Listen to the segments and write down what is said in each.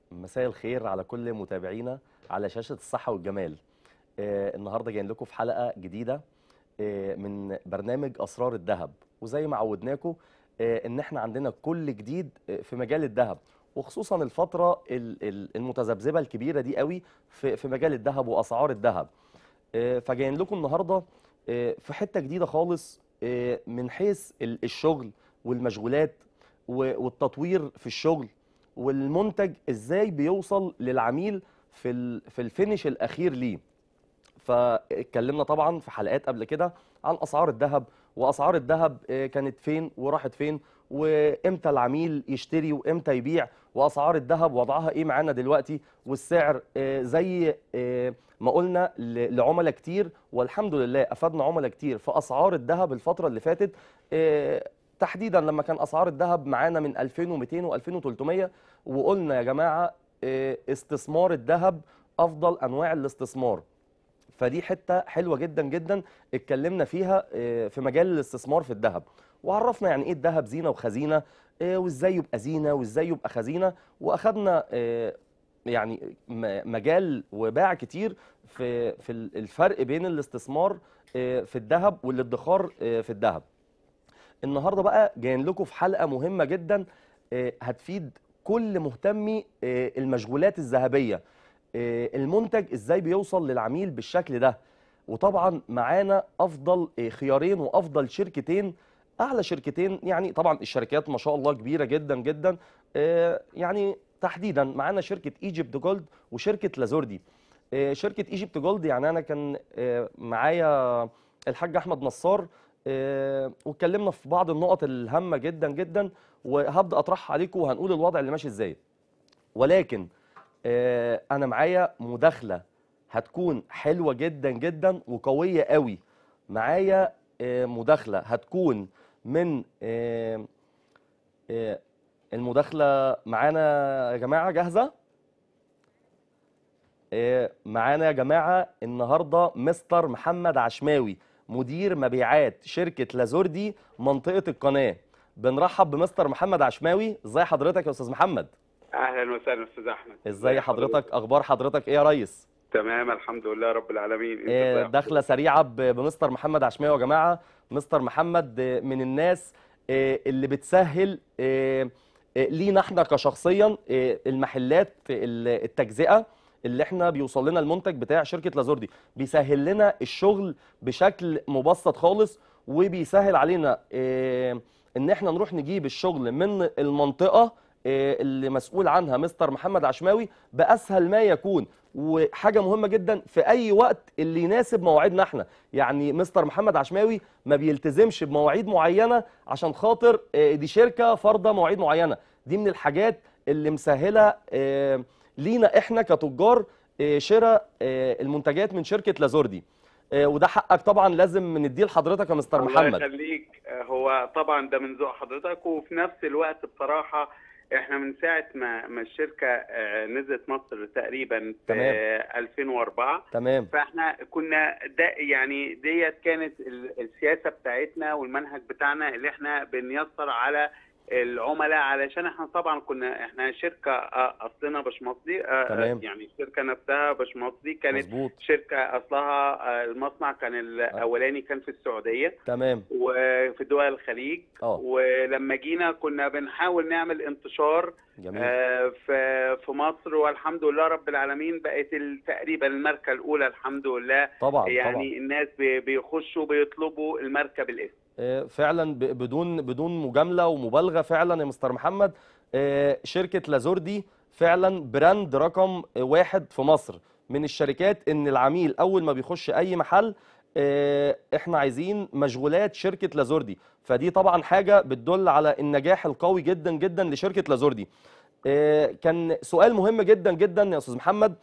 مساء الخير على كل متابعينا على شاشة الصحة والجمال آه النهاردة جايين لكم في حلقة جديدة آه من برنامج أسرار الذهب وزي ما عودناكم آه إن إحنا عندنا كل جديد آه في مجال الذهب وخصوصا الفترة ال- ال- المتذبذبة الكبيرة دي قوي في في مجال الذهب وأسعار الذهب آه فجايين لكم النهاردة آه في حتة جديدة خالص آه من حيث ال- الشغل والمشغولات و- والتطوير في الشغل والمنتج ازاي بيوصل للعميل في ال... في الفينش الاخير ليه فاتكلمنا طبعا في حلقات قبل كده عن اسعار الذهب واسعار الذهب آه، كانت فين وراحت فين وامتى العميل يشتري وامتى يبيع واسعار الذهب وضعها ايه معانا دلوقتي والسعر آه، زي آه، ما قلنا ل- لعملاء كتير والحمد لله افادنا عملاء كتير في اسعار الذهب الفتره اللي فاتت آه، تحديدا لما كان اسعار الذهب معانا من 2200 و2300 وقلنا يا جماعه آه، استثمار الذهب افضل انواع الاستثمار فدي حته حلوه جدا جدا اتكلمنا فيها آه، في مجال الاستثمار في الذهب وعرفنا يعني ايه الذهب زينه وخزينه آه، وازاي يبقى زينه وازاي يبقى خزينه واخدنا آه، يعني م- مجال وباع كتير في في الفرق بين الاستثمار آه، في الذهب والادخار آه، في الذهب النهارده بقى جايين لكم في حلقه مهمه جدا آه، هتفيد كل مهتمي آه، المشغولات الذهبيه آه، المنتج ازاي بيوصل للعميل بالشكل ده وطبعا معانا افضل آه، خيارين وافضل شركتين اعلى شركتين يعني طبعا الشركات ما شاء الله كبيره جدا جدا آه، يعني تحديدا معانا شركه ايجيبت جولد وشركه لازوردي آه، شركه ايجيبت جولد يعني انا كان آه، معايا الحاج احمد نصار آه، واتكلمنا في بعض النقط الهامه جدا جدا وهبدا اطرحها عليكم وهنقول الوضع اللي ماشي ازاي ولكن آه، انا معايا مداخله هتكون حلوه جدا جدا وقويه قوي معايا آه، مداخله هتكون من آه، آه، المداخله معانا يا جماعه جاهزه آه، معانا يا جماعه النهارده مستر محمد عشماوي مدير مبيعات شركه لازوردي منطقه القناه بنرحب بمستر محمد عشماوي ازي حضرتك يا استاذ محمد اهلا وسهلا استاذ احمد ازاي حضرتك اخبار حضرتك ايه يا ريس تمام الحمد لله رب العالمين انت آه، ازاي؟ دخله سريعه ب- بمستر محمد عشماوي يا جماعه مستر محمد آه، من الناس آه، اللي بتسهل آه، آه، لينا احنا كشخصيا آه، المحلات ال- التجزئه اللي احنا بيوصل لنا المنتج بتاع شركه لازوردي بيسهل لنا الشغل بشكل مبسط خالص وبيسهل علينا آه، ان احنا نروح نجيب الشغل من المنطقه آه، اللي مسؤول عنها مستر محمد عشماوي باسهل ما يكون وحاجه مهمه جدا في اي وقت اللي يناسب مواعيدنا احنا يعني مستر محمد عشماوي ما بيلتزمش بمواعيد معينه عشان خاطر آه، دي شركه فرضه مواعيد معينه دي من الحاجات اللي مسهله آه، لينا احنا كتجار آه، شراء آه، المنتجات من شركه لازوردي آه، وده حقك طبعا لازم نديه لحضرتك يا مستر الله محمد يخليك آه، هو طبعا ده من ذوق حضرتك وفي نفس الوقت بصراحه احنا من ساعه ما ما الشركه آه، نزلت مصر تقريبا في تمام. آه، 2004 تمام فاحنا كنا ده يعني ديت كانت ال- السياسه بتاعتنا والمنهج بتاعنا اللي احنا بنيسر على العملاء علشان احنا طبعا كنا احنا شركه آه، اصلنا بشمصري آه، آه، تمام. يعني الشركه نفسها بشمصري كانت مظبوط شركه اصلها آه، المصنع كان الاولاني كان في السعوديه تمام وفي دول الخليج اه ولما جينا كنا بنحاول نعمل انتشار جميل آه، في في مصر والحمد لله رب العالمين بقت ال- تقريبا الماركه الاولى الحمد لله طبعا يعني طبعا الناس بي- بيخشوا بيطلبوا الماركه بالاسم آه، فعلا ب- بدون بدون مجامله ومبالغه فعلا يا مستر محمد آه، شركه لازوردي فعلا براند رقم واحد في مصر من الشركات ان العميل اول ما بيخش اي محل آه، احنا عايزين مشغولات شركه لازوردي فدي طبعا حاجه بتدل على النجاح القوي جدا جدا لشركه لازوردي آه، كان سؤال مهم جدا جدا يا استاذ محمد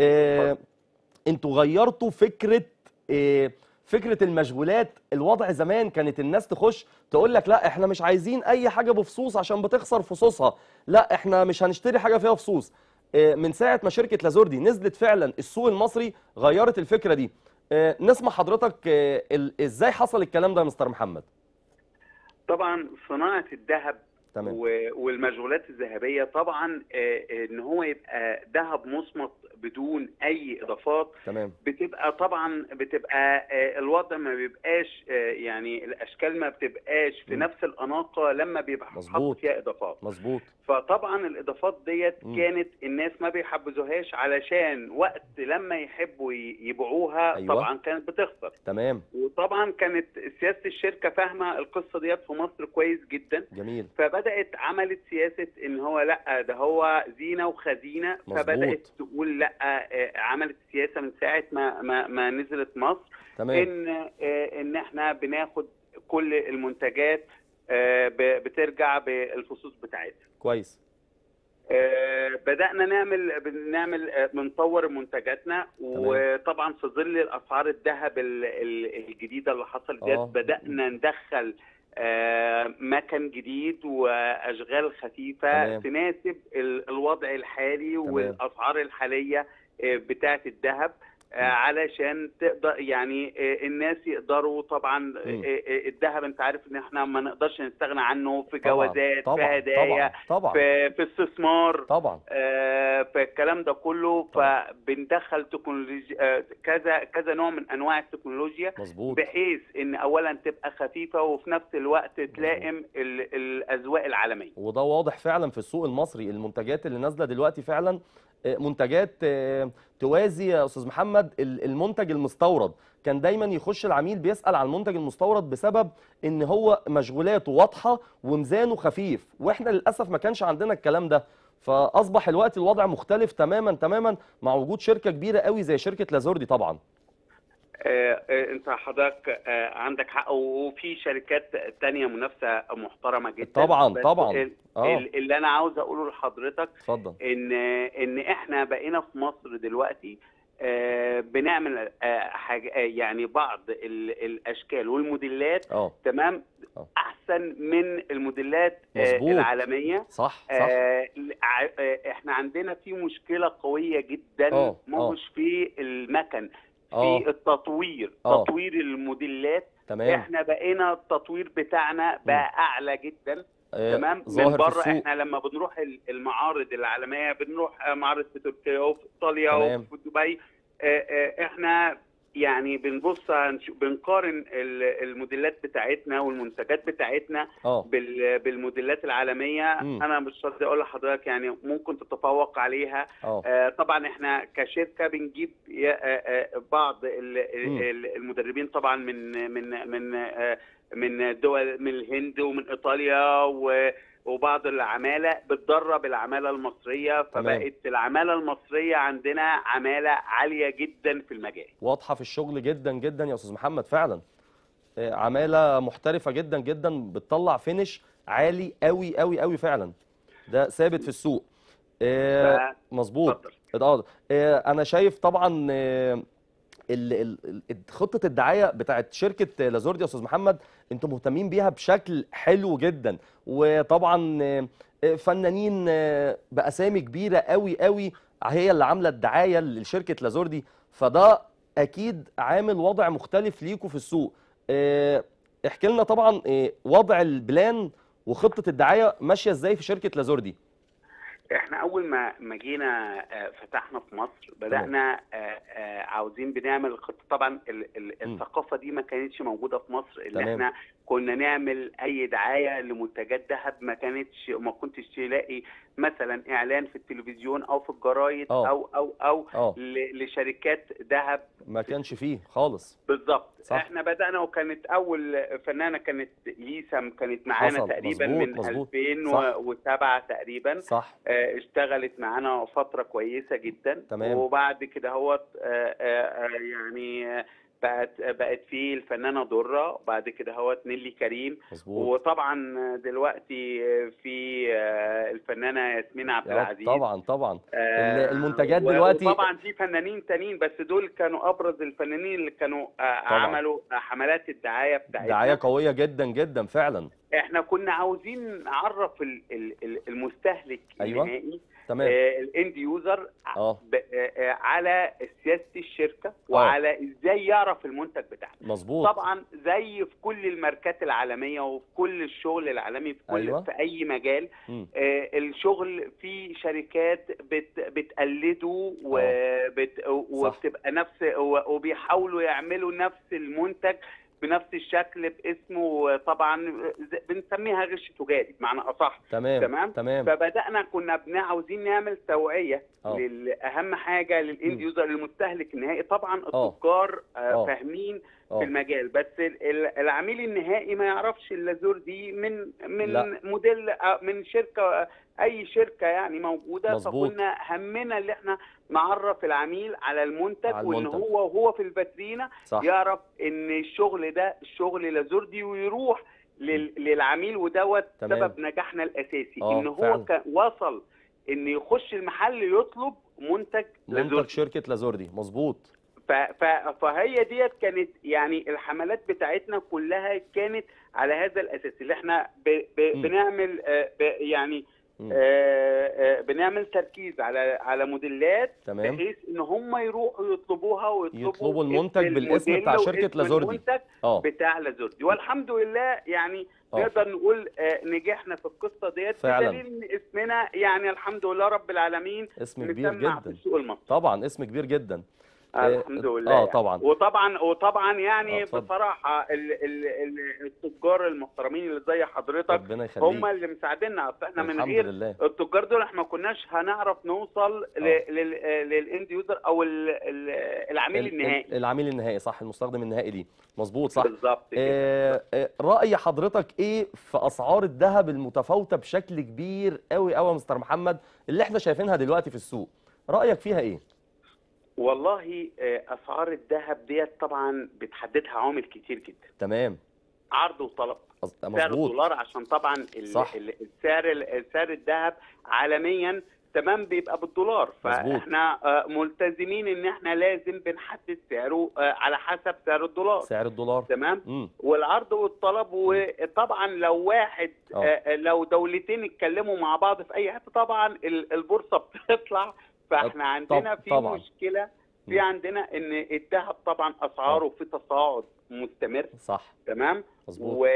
آه، انتوا غيرتوا فكره آه، فكره المشغولات الوضع زمان كانت الناس تخش تقول لك لا احنا مش عايزين اي حاجه بفصوص عشان بتخسر فصوصها لا احنا مش هنشتري حاجه فيها فصوص آه، من ساعه ما شركه لازوردي نزلت فعلا السوق المصري غيرت الفكره دي آه، نسمع حضرتك آه، ال- ازاي حصل الكلام ده يا مستر محمد طبعا صناعه الذهب تمام و- والمشغولات الذهبيه طبعا آه، ان هو يبقى ذهب مصمت بدون اي اضافات تمام بتبقى طبعا بتبقى آه، الوضع ما بيبقاش آه، يعني الاشكال ما بتبقاش في مم. نفس الاناقه لما بيبقى حاطط مظبوط. فيها اضافات مظبوط فطبعا الاضافات ديت مم. كانت الناس ما بيحبذوهاش علشان وقت لما يحبوا ي- يبيعوها أيوة. طبعا كانت بتخسر تمام وطبعا كانت سياسه الشركه فاهمه القصه ديت في مصر كويس جدا جميل فبدات عملت سياسه ان هو لا ده هو زينه وخزينه مظبوط. فبدات تقول لا آه، عملت سياسه من ساعه ما ما, ما نزلت مصر تمام ان آه، ان احنا بناخد كل المنتجات آه، ب- بترجع بالفصوص بتاعتها كويس آه، بدأنا نعمل بنعمل آه، بنطور منتجاتنا وطبعا في ظل الأسعار الذهب ال- ال- الجديدة اللي حصلت ديت آه. بدأنا ندخل آه، مكن جديد وأشغال خفيفة تمام. تناسب ال- الوضع الحالي تمام. والأسعار الحالية آه، بتاعة الذهب آه، علشان تقدر يعني آه، الناس يقدروا طبعا مم. آه، آه، الذهب انت عارف ان احنا ما نقدرش نستغنى عنه في طبعا جوازات في طبعا هدايا طبعا طبعا في في استثمار طبعا آه، فالكلام ده كله طبعا. فبندخل تكنولوجيا آه، كذا كذا نوع من انواع التكنولوجيا مظبوط بحيث ان اولا تبقى خفيفه وفي نفس الوقت تلائم ال- الاذواق العالميه وده واضح فعلا في السوق المصري المنتجات اللي نازله دلوقتي فعلا آه، منتجات آه، توازي يا استاذ محمد ال- المنتج المستورد كان دايما يخش العميل بيسال على المنتج المستورد بسبب ان هو مشغولاته واضحه وميزانه خفيف واحنا للاسف ما كانش عندنا الكلام ده فاصبح الوقت الوضع مختلف تماما تماما مع وجود شركه كبيره قوي زي شركه لازوردي طبعا آه، آه، انت حضرتك آه، عندك حق وفي شركات تانية منافسه محترمه جدا طبعا بس طبعا ال- اه ال- اللي انا عاوز اقوله لحضرتك اتفضل ان ان احنا بقينا في مصر دلوقتي آه، بنعمل آه، حاجه آه، يعني بعض ال- الاشكال والموديلات اه تمام آه. احسن من الموديلات آه، مظبوط. العالميه صح صح آه، ع- آه، احنا عندنا في مشكله قويه جدا آه، آه. مش في المكن اه في التطوير آه. تطوير الموديلات تمام احنا بقينا التطوير بتاعنا بقى اعلى جدا آه، تمام من ظاهر في بره السوق احنا لما بنروح ال- المعارض العالميه بنروح آه، معرض في تركيا وفي ايطاليا تمام. وفي دبي آه، آه، احنا يعني بنبص هنش- بنقارن ال- الموديلات بتاعتنا والمنتجات بتاعتنا اه بال- بالموديلات العالميه مم. انا مش راضي اقول لحضرتك يعني ممكن تتفوق عليها اه آه، طبعا احنا كشركه بنجيب ي- آه، آه، بعض ال- مم. ال- المدربين طبعا من من من آه، من دول من الهند ومن ايطاليا و- وبعض العماله بتدرب العماله المصريه فبقت العماله المصريه عندنا عماله عاليه جدا في المجال واضحه في الشغل جدا جدا يا استاذ محمد فعلا آه، عماله محترفه جدا جدا بتطلع فينش عالي قوي قوي قوي فعلا ده ثابت في السوق آه، مظبوط اتفضل اه آه، انا شايف طبعا آه، ال- ال- ال- خطه الدعايه بتاعت شركه لازوردي يا استاذ محمد انتم مهتمين بيها بشكل حلو جدا وطبعا آه، آه، فنانين آه، باسامي كبيره قوي قوي هي اللي عامله الدعايه لشركه لازوردي فده اكيد عامل وضع مختلف ليكوا في السوق آه، احكي لنا طبعا آه، وضع البلان وخطه الدعايه ماشيه ازاي في شركه لازوردي احنا اول ما ما جينا آه، فتحنا في مصر بدانا آه، آه، عاوزين بنعمل خطه طبعا ال- ال- م. الثقافه دي ما كانتش موجوده في مصر اللي تمام. احنا كنا نعمل اي دعايه لمنتجات ذهب ما كانتش ما كنتش تلاقي مثلا اعلان في التلفزيون او في الجرايد آه. او او او اه ل- لشركات ذهب ما كانش فيه خالص بالظبط صح. احنا بدانا وكانت اول فنانه كانت ليسا كانت معانا حصل. تقريبا مظبوط، من مظبوط. 2007 تقريبا صح آه، اشتغلت معانا فترة كويسة جدا تمام. وبعد كده هو يعني آه، بقت بقت في الفنانة درة وبعد كده هو نيلي كريم مظبوط وطبعا دلوقتي في آه، الفنانة ياسمين عبد يا العزيز طبعا طبعا آه، المنتجات و- دلوقتي- وطبعا في فنانين تانيين بس دول كانوا ابرز الفنانين اللي كانوا آه، طبعا. عملوا حملات الدعاية بتاعتنا دعايه قويه جدا جدا فعلا احنا كنا عاوزين نعرف ال- ال- ال- المستهلك أيوة. النهائي تمام الاند يوزر اه على سياسه الشركه وعلى ازاي يعرف المنتج بتاعنا مظبوط طبعا زي في كل الماركات العالميه وفي كل الشغل العالمي في كل أيوة. في اي مجال مم. آه، الشغل في شركات بت بتقلده وبت وبتبقى نفس و- وبيحاولوا يعملوا نفس المنتج بنفس الشكل باسمه طبعا ز- بنسميها غش تجاري بمعنى اصح تمام تمام. تمام فبدانا كنا بن- عاوزين نعمل توعيه اه للاهم حاجه للاند مم. يوزر للمستهلك النهائي طبعا اه. التجار آه، اه. فاهمين في اه المجال بس ال- ال- العميل النهائي ما يعرفش اللازور دي من من لا. موديل آه، من شركه آه، اي شركه يعني موجوده مظبوط. فكنا همنا اللي احنا نعرف العميل على المنتج على وان المنتج. هو وهو في الفاترينا صح يعرف ان الشغل ده شغل لازوردي ويروح لل- للعميل ودوت تمام. سبب نجاحنا الاساسي اه، ان هو فعلا. كان وصل ان يخش المحل يطلب منتج منتج لازوردي شركه لازوردي مظبوط ف- ف- فهي ديت كانت يعني الحملات بتاعتنا كلها كانت على هذا الاساس اللي احنا ب ب مم. بنعمل آه، ب يعني مم. آه، آه، بنعمل تركيز على على موديلات تمام. بحيث ان هم يروحوا يطلبوها ويطلبوا يطلبوا اسم المنتج بالاسم بتاع الموديل شركة واسم لازوردي. المنتج اه بتاع لازوردي والحمد لله يعني اه نقدر نقول آه، نجحنا في القصه ديت فعلا. بدليل ان اسمنا يعني الحمد لله رب العالمين اسم كبير مسمع في جدا السوق المصري طبعا اسم كبير جدا آه، آه، الحمد لله اه يعني. طبعا وطبعا وطبعا يعني آه، اتفضل. بصراحه ال ال ال التجار المحترمين اللي زي حضرتك ربنا هم يخليك اللي مساعديننا أصل احنا من الحمد غير لله التجار دول احنا ما كناش هنعرف نوصل آه. ل- لل- للاند يوزر او ال- ال- العميل ال- ال- النهائي العميل النهائي صح المستخدم النهائي ليه مظبوط صح بالظبط كده آه، آه، رأي حضرتك ايه في اسعار الذهب المتفاوتة بشكل كبير قوي قوي يا مستر محمد اللي احنا شايفينها دلوقتي في السوق رأيك فيها ايه والله آه، اسعار الذهب ديت طبعا بتحددها عوامل كتير جدا تمام عرض وطلب أص- سعر مظبوط الدولار عشان طبعا ال- صح. ال- السعر ال- سعر الذهب عالميا تمام بيبقى بالدولار مظبوط. فاحنا آه، ملتزمين ان احنا لازم بنحدد سعره آه، على حسب سعر الدولار سعر الدولار تمام امم والعرض والطلب وطبعا لو واحد اه. آه، لو دولتين اتكلموا مع بعض في اي حته طبعا ال- البورصه بتطلع فاحنا عندنا في طبعا. مشكله في مم. عندنا ان الذهب طبعا اسعاره في تصاعد مستمر صح تمام مظبوط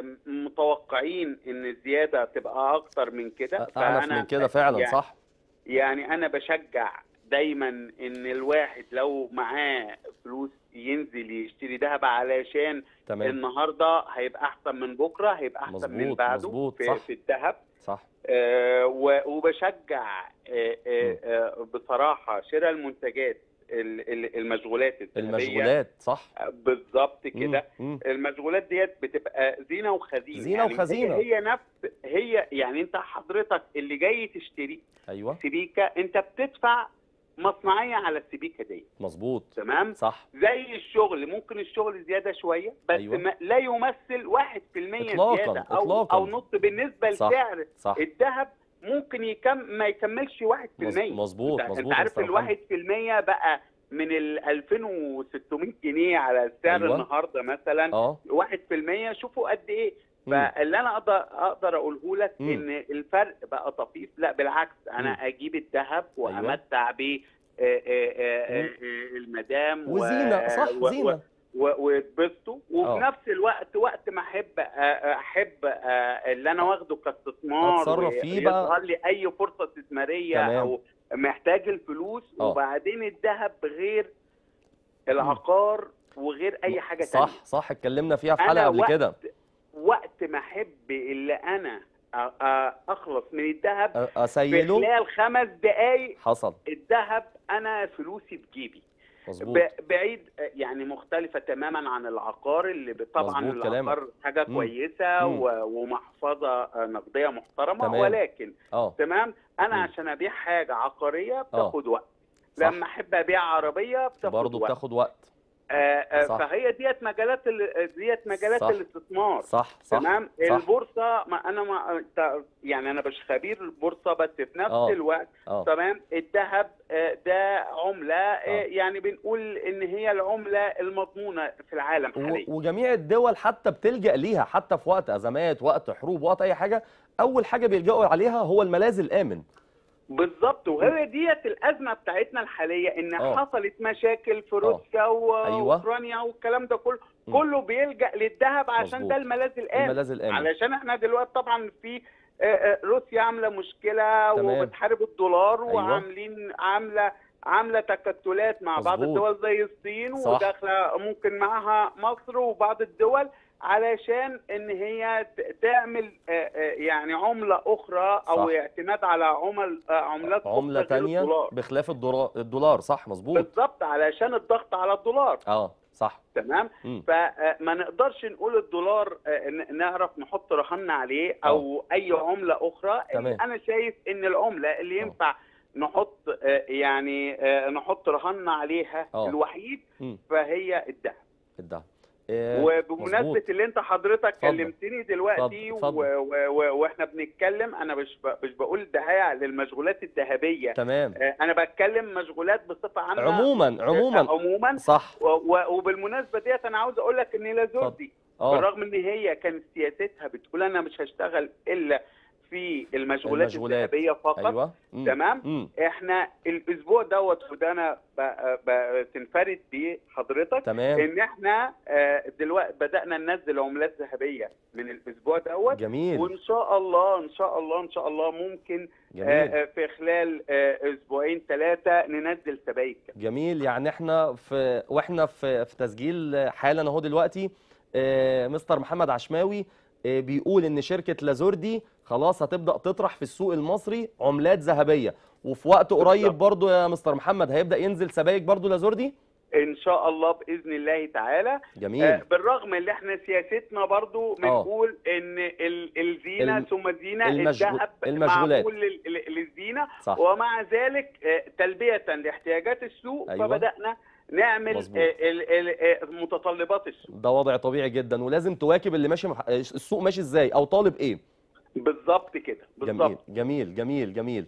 ومتوقعين ان الزياده تبقى اكتر من كده اعنف من كده فعلا يعني صح يعني انا بشجع دايما ان الواحد لو معاه فلوس ينزل يشتري ذهب علشان تمام النهارده هيبقى احسن من بكره هيبقى احسن من مظبوط، بعده مظبوط، في, صح. في الذهب صح آه و- وبشجع آه آه آه بصراحه شراء المنتجات ال- ال- المشغولات الذهبيه المشغولات صح بالظبط كده مم، مم. المشغولات ديت بتبقى زينه وخزينه زينة يعني وخزينة. هي, هي نفس هي يعني انت حضرتك اللي جاي تشتري ايوه سبيكه انت بتدفع مصنعيه على السبيكه دي مظبوط تمام صح زي الشغل ممكن الشغل زياده شويه بس أيوة. ما لا يمثل 1% إطلاقاً، زياده او إطلاقاً. او نص بالنسبه صح. لسعر صح الذهب ممكن يكم ما يكملش 1% مظ- مظبوط انت, مظبوط انت يا عارف مستر ال محمد. 1% بقى من ال 2600 جنيه على السعر أيوة. النهارده مثلا اه 1% شوفوا قد ايه مم. فاللي انا اقدر اقدر اقوله لك مم. ان الفرق بقى طفيف لا بالعكس انا مم. اجيب الذهب أيوة. وامتع بيه آه، آه، آه، مم. آه، المدام و- وزينة صح و- و- زينة و- ويتبسطوا وفي آه. نفس الوقت وقت ما احب آه، آه، احب آه، اللي انا واخده كاستثمار أتصرف فيه بقى. ويظهر لي اي فرصه استثماريه تمام. او محتاج الفلوس آه. وبعدين الذهب غير العقار وغير اي حاجه تانية صح صح اتكلمنا فيها في أنا حلقة قبل وقت- كده وقت ما احب اللي انا أ- أ- اخلص من الذهب أ- في اسيله خلال خمس دقايق حصل الذهب انا فلوسي في جيبي مظبوط ب- بعيد يعني مختلفة تماما عن العقار اللي ب- طبعا مظبوط العقار كلامك. حاجة مم. كويسة مم. و- ومحفظة نقدية محترمة تمام. ولكن اه تمام انا مم. عشان ابيع حاجة عقارية بتاخد وقت صح. لما احب ابيع عربية بتاخد برضه وقت بتاخد وقت آه، آه، صح. فهي ديت مجالات ال- ديت مجالات صح. الاستثمار صح صح تمام صح. البورصه ما انا ما أنت- يعني انا مش خبير البورصه بس في نفس آه. الوقت اه تمام الذهب آه، ده عمله آه، آه. يعني بنقول ان هي العمله المضمونه في العالم و- حاليا وجميع الدول حتى بتلجأ ليها حتى في وقت أزمات وقت حروب وقت أي حاجة أول حاجة بيلجأوا عليها هو الملاذ الآمن بالظبط وهي ديت الازمه بتاعتنا الحاليه ان آه. حصلت مشاكل في روسيا و- أيوة. واوكرانيا والكلام ده كله م. كله بيلجا للذهب عشان مظبوط. ده الملاذ الامن الملاذ الامن علشان احنا دلوقتي طبعا في آه، آه، روسيا عامله مشكله تمام. وبتحارب الدولار أيوة. وعاملين عامله عامله تكتلات مع بعض مظبوط. الدول زي الصين صح. وداخله ممكن معاها مصر وبعض الدول علشان ان هي ت- تعمل آه، آه، يعني عمله اخرى او صح. اعتماد على عمل آه، عملات عمله أخرى غير تانية الدولار. بخلاف الدولار الدولار صح مظبوط بالظبط علشان الضغط على الدولار اه صح تمام مم. فما نقدرش نقول الدولار آه، ن- نعرف نحط رهنا عليه او اي عمله اخرى تمام. انا شايف ان العمله اللي آه. ينفع نحط آه، يعني آه، نحط رهنا عليها آه. الوحيد مم. فهي الذهب الدهب آه، وبمناسبه مظبوط. اللي انت حضرتك اتفضل. كلمتني دلوقتي اتفضل. و- و- و- واحنا بنتكلم انا مش ب- مش بقول دعايه للمشغولات الذهبيه تمام آه، انا بتكلم مشغولات بصفه عامه عموما عموما عموما صح و- و- وبالمناسبه ديت انا عاوز اقول لك ان لازوردي اه بالرغم ان هي كانت سياستها بتقول انا مش هشتغل الا في المشغولات, المشغولات. الذهبيه فقط ايوه مم. تمام مم. احنا الاسبوع دوت وده انا ب- ب- تنفرد بيه حضرتك تمام ان احنا آه، دلوقتي بدانا ننزل عملات ذهبيه من الاسبوع دوت جميل وان شاء الله ان شاء الله ان شاء الله ممكن آه، جميل آه، في خلال آه، اسبوعين ثلاثه ننزل سبائك جميل يعني احنا في واحنا في في تسجيل حالا اهو دلوقتي آه، مستر محمد عشماوي آه، بيقول ان شركه لازوردي خلاص هتبدا تطرح في السوق المصري عملات ذهبيه وفي وقت قريب بالظبط. برضو يا مستر محمد هيبدا ينزل سبائك برضو لازوردي ان شاء الله باذن الله تعالى آه، جميل بالرغم ان احنا سياستنا برضو بنقول ان ال- الزينه الم- ثم الزينه المشغول- الذهب المشغولات. معمول لل- لل- للزينه صح ومع ذلك آه، تلبيه لاحتياجات السوق أيوة. فبدانا نعمل مظبوط. آه، ال- ال- آه، متطلبات السوق ده وضع طبيعي جدا ولازم تواكب اللي ماشي مح... السوق ماشي ازاي او طالب ايه بالظبط كده جميل بالظبط جميل جميل جميل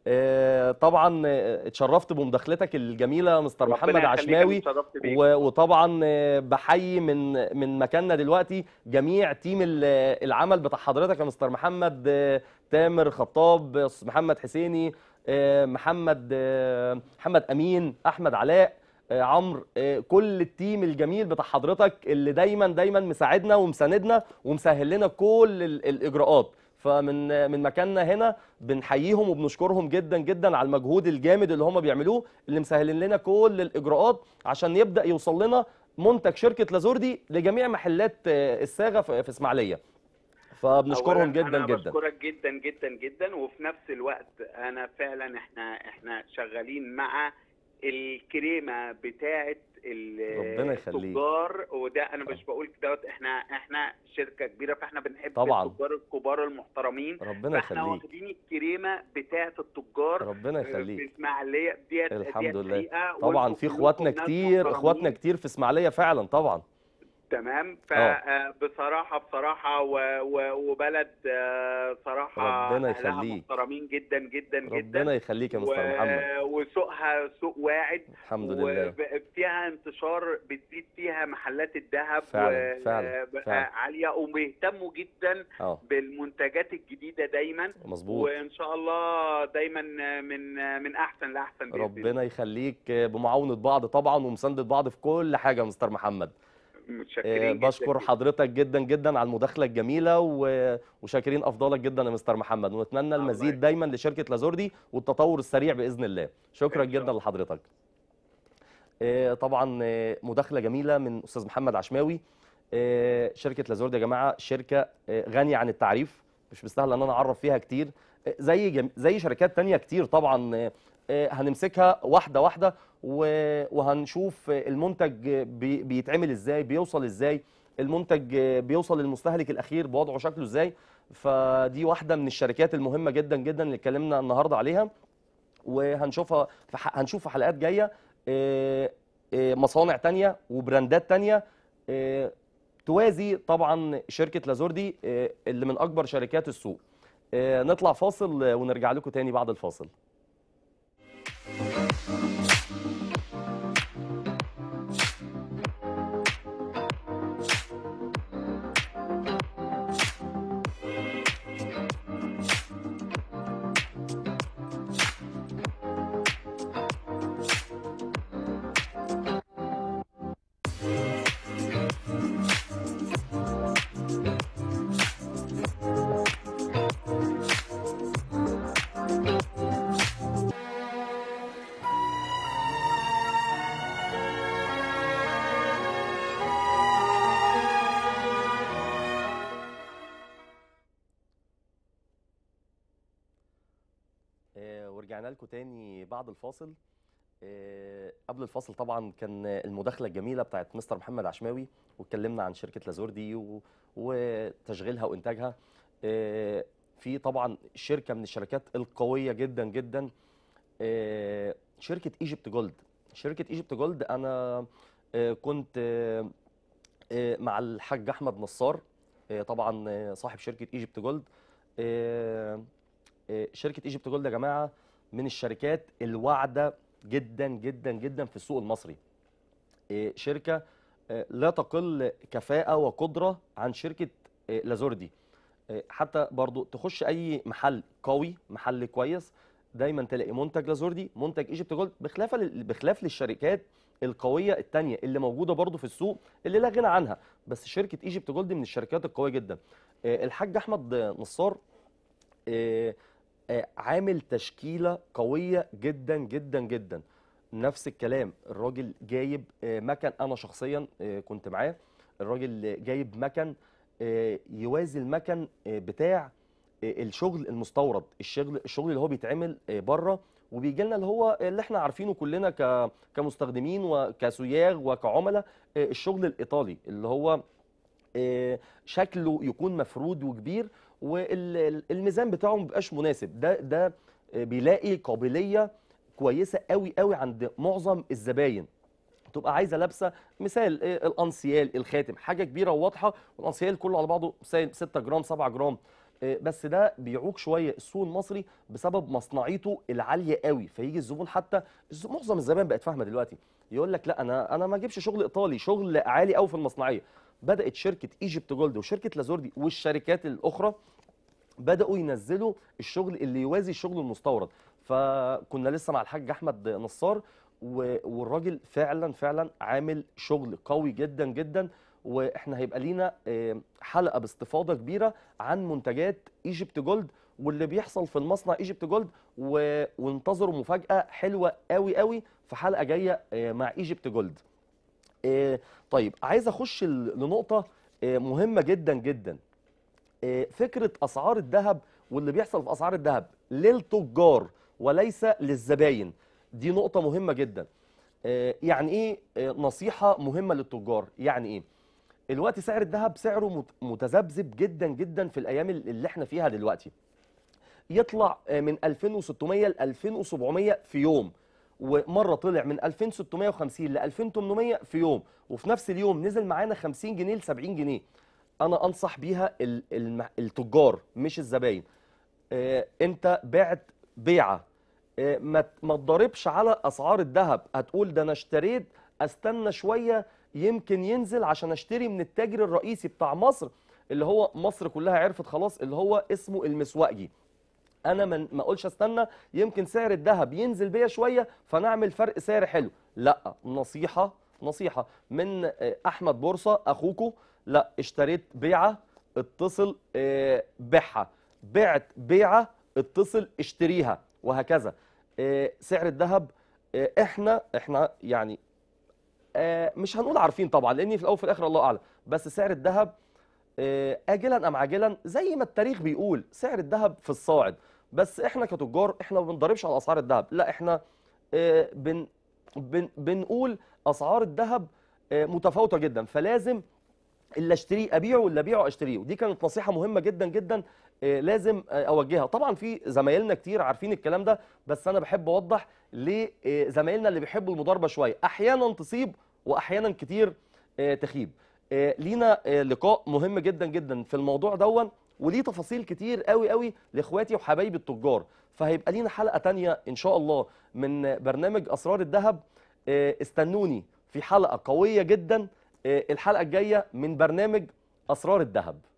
آه، طبعا آه، اتشرفت بمداخلتك الجميله مستر ربنا محمد يخليك، أنا عشماوي اتشرفت بيك. و- وطبعا آه، بحيي من من مكاننا دلوقتي جميع تيم ال- العمل بتاع حضرتك يا مستر محمد آه، تامر خطاب أستاذ محمد حسيني آه، محمد آه، محمد امين احمد علاء آه، عمرو آه، كل التيم الجميل بتاع حضرتك اللي دايما دايما مساعدنا ومساندنا ومسهل لنا كل ال- الاجراءات فمن آه، من مكاننا هنا بنحييهم وبنشكرهم جدا جدا على المجهود الجامد اللي هم بيعملوه اللي مسهلين لنا كل الاجراءات عشان يبدا يوصل لنا منتج شركه لازوردي لجميع محلات آه، الصاغه في في اسماعيليه فبنشكرهم أولاً جدا أنا جدا بشكرك جدا جدا جدا وفي نفس الوقت أنا فعلا إحنا إحنا شغالين مع الكريمة بتاعة ال- ربنا يخليك. التجار وده أنا مش بقول دوت إحنا إحنا شركة كبيرة فإحنا بنحب طبعاً. التجار الكبار المحترمين ربنا فإحنا يخليك واخدين الكريمة بتاعة التجار ربنا في يخليك إسماعيلية ديت الحمد ديت لله. حقيقة طبعا وأنتوا في كلكم اخواتنا ناس كتير اخواتنا محترمين. كتير في اسماعيليه فعلا طبعا تمام آه. فبصراحة بصراحة و- و- وبلد آه، صراحة ربنا أهلها يخليك. محترمين جدا جدا جدا ربنا يخليك يا مستر محمد و- وسوقها سوق واعد الحمد لله وفيها انتشار بتزيد فيها محلات الذهب فعلاً، و- فعلاً، بقى فعلاً. عالية وبيهتموا جدا اه بالمنتجات الجديدة دايما مظبوط وإن شاء الله دايما من من أحسن لأحسن بإذن الله. ربنا يخليك بمعاونة بعض طبعا ومساندة بعض في كل حاجة يا مستر محمد آه، متشكرين جداً بشكر جداً. حضرتك جدا جدا على المداخلة الجميلة و- وشاكرين أفضلك جدا يا مستر محمد ونتمنى الله المزيد يخليك. دايما لشركة لازوردي والتطور السريع بإذن الله شكرا إن شاء جدا الله. لحضرتك آه، طبعا آه، مداخلة جميلة من أستاذ محمد عشماوي آه، شركة لازوردي يا جماعة شركة آه، غنية عن التعريف مش مستاهل ان انا اعرف فيها كتير آه، زي جم... زي شركات تانية كتير طبعا آه، آه، هنمسكها واحدة واحدة و- وهنشوف آه، المنتج آه، بي- بيتعمل ازاي بيوصل ازاي المنتج آه، بيوصل للمستهلك الاخير بوضعه شكله ازاي فدي واحدة من الشركات المهمة جدا جدا اللي اتكلمنا النهاردة عليها وهنشوفها في ح... هنشوف في حلقات جاية آه، آه، مصانع تانية وبراندات تانية آه، توازي طبعا شركة لازوردي آه، اللي من أكبر شركات السوق آه، نطلع فاصل آه، ونرجع لكم تاني بعد الفاصل لكم تاني بعد الفاصل آه، قبل الفاصل طبعا كان المداخله الجميله بتاعت مستر محمد عشماوي واتكلمنا عن شركه لازوردي و- وتشغيلها وانتاجها آه، في طبعا شركه من الشركات القويه جدا جدا آه، شركه ايجيبت جولد شركه ايجيبت جولد انا آه، كنت آه، آه، مع الحاج احمد نصار آه، طبعا آه، صاحب شركه ايجيبت جولد آه، آه، شركه ايجيبت جولد يا جماعه من الشركات الواعده جدا جدا جدا في السوق المصري آه، شركه آه، لا تقل كفاءه وقدره عن شركه آه، لازوردي آه، حتى برضو تخش اي محل قوي محل كويس دايما تلاقي منتج لازوردي منتج ايجيبت جولد بخلاف بخلاف للشركات القويه التانية اللي موجوده برضو في السوق اللي لا غنى عنها بس شركه ايجيبت جولد من الشركات القويه جدا آه، الحاج احمد نصار آه، آه، عامل تشكيله قويه جدا جدا جدا نفس الكلام الراجل جايب آه، مكن انا شخصيا آه، كنت معاه الراجل جايب مكن آه، يوازي المكن آه، بتاع آه، الشغل المستورد الشغل الشغل اللي هو بيتعمل بره وبيجي لنا اللي هو اللي احنا عارفينه كلنا ك- كمستخدمين وكسياغ وكعملاء آه، الشغل الايطالي اللي هو آه، شكله يكون مفرود وكبير والميزان بتاعه ما بيبقاش مناسب ده ده آه، بيلاقي قابليه كويسه قوي قوي عند معظم الزباين تبقى عايزه لابسه مثال آه، الانسيال الخاتم حاجه كبيره وواضحه والانسيال كله على بعضه 6 جرام 7 جرام آه، بس ده بيعوق شويه السوق المصري بسبب مصنعيته العاليه قوي فيجي الزبون حتى الز- معظم الزبائن بقت فاهمه دلوقتي يقول لك لا انا انا ما اجيبش شغل ايطالي شغل عالي قوي في المصنعيه بدات شركه ايجيبت جولد وشركه لازوردي والشركات الاخرى بداوا ينزلوا الشغل اللي يوازي الشغل المستورد فكنا لسه مع الحاج احمد نصار و- والراجل فعلا فعلا عامل شغل قوي جدا جدا واحنا هيبقى لينا آه، حلقه باستفاضه كبيره عن منتجات ايجيبت جولد واللي بيحصل في المصنع ايجيبت جولد و- وانتظروا مفاجاه حلوه قوي قوي في حلقه جايه آه، مع ايجيبت جولد آه، طيب عايز اخش ل- لنقطه آه، مهمه جدا جدا آه، فكره اسعار الذهب واللي بيحصل في اسعار الذهب للتجار وليس للزباين دي نقطه مهمه جدا آه، يعني ايه آه، نصيحه مهمه للتجار يعني ايه الوقت سعر الذهب سعره مت- متذبذب جدا جدا في الايام اللي احنا فيها دلوقتي يطلع آه، من 2600 ل 2700 في يوم ومره طلع من 2650 ل 2800 في يوم وفي نفس اليوم نزل معانا 50 جنيه ل 70 جنيه انا انصح بيها ال- الم- التجار مش الزباين آه، انت بعت بيعه آه، ما ت- ما تضربش على اسعار الذهب هتقول ده انا اشتريت استنى شويه يمكن ينزل عشان اشتري من التاجر الرئيسي بتاع مصر اللي هو مصر كلها عرفت خلاص اللي هو اسمه المسواقجي انا من ما اقولش استنى يمكن سعر الذهب ينزل بيا شويه فنعمل فرق سعر حلو لا نصيحه نصيحه من آه، احمد بورصه اخوكو لا اشتريت بيعه اتصل آه، بيعها بعت بيعه اتصل اشتريها وهكذا آه، سعر الذهب آه، احنا احنا يعني آه، مش هنقول عارفين طبعا لان في الاول وفي الاخر الله اعلم بس سعر الذهب آه، اجلا ام عاجلا زي ما التاريخ بيقول سعر الذهب في الصاعد بس احنا كتجار احنا ما بنضربش على اسعار الذهب لا احنا آه، بن بن بنقول اسعار الذهب آه، متفاوته جدا فلازم اللي اشتريه ابيعه واللي ابيعه اشتريه ودي كانت نصيحه مهمه جدا جدا آه، لازم آه، اوجهها طبعا في زمايلنا كتير عارفين الكلام ده بس انا بحب اوضح لزمايلنا اللي بيحبوا المضاربه شويه احيانا تصيب واحيانا كتير آه، تخيب آه، لينا آه، لقاء مهم جدا جدا في الموضوع دون وليه تفاصيل كتير قوي قوي لاخواتي وحبايبي التجار فهيبقى لينا حلقه تانية ان شاء الله من برنامج اسرار الذهب آه، استنوني في حلقه قويه جدا آه، الحلقه الجايه من برنامج اسرار الذهب